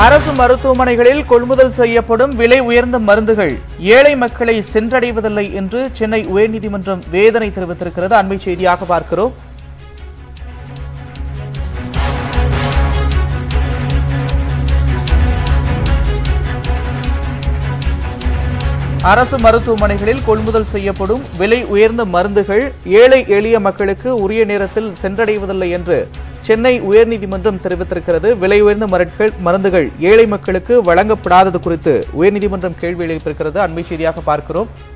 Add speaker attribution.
Speaker 1: அரசு மருத்துவமனைகளில் கொள்முதல் செய்யப்படும் விலை உயர்ந்த மருந்துகள் ஏழை மக்களை சென்றடைவதில்லை என்று சென்னை உயர்நீதிமன்றம் வேதனை தெரிவித்திருக்கிறது அண்மை செய்தியாக பார்க்கிறோம் அரசு மருத்துவமனைகளில் கொள்முதல் செய்யப்படும் விலை உயர்ந்த மருந்துகள் ஏழை எளிய மக்களுக்கு உரிய நேரத்தில் சென்றடைவதில்லை என்று சென்னை உயர்நீதிமன்றம் தெரிவித்திருக்கிறது விலை உயர்ந்த மருட்கள் மருந்துகள் ஏழை மக்களுக்கு வழங்கப்படாதது குறித்து உயர்நீதிமன்றம் கேள்வி எழுப்பியிருக்கிறது அண்மை செய்தியாக பார்க்கிறோம்